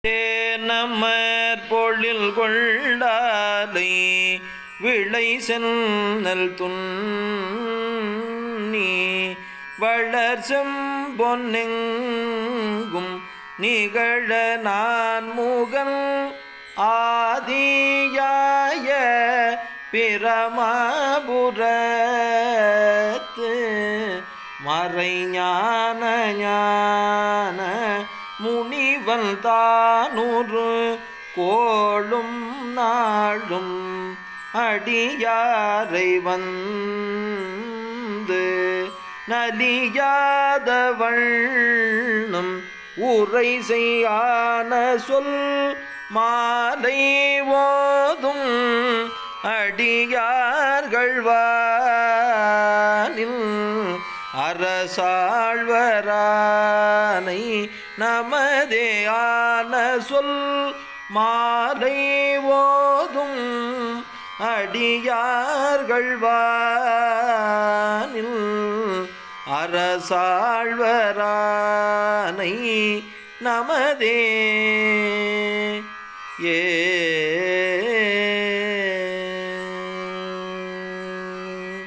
நமர் பொழில் கொண்டாலை விளை சென்னல் துண்ணி வளர் செம்பொன்னெங்கும் நிகழ நான் முகன் ஆதியாய பிரமபுரத்து மறைஞான ஞான முனிவன் தானூறு கோளும் நாளும் அடியாரை வந்து நலியாதவள்ளும் உரை செய்யான சொல் மாலை ஓதும் அடியார்கள் வானில் அரசாழ்வரானை நமதே ஆன சொல் மாலை ஓதும் அடியார்கள் வானில் அரசாழ்வரானை நமதே ஏ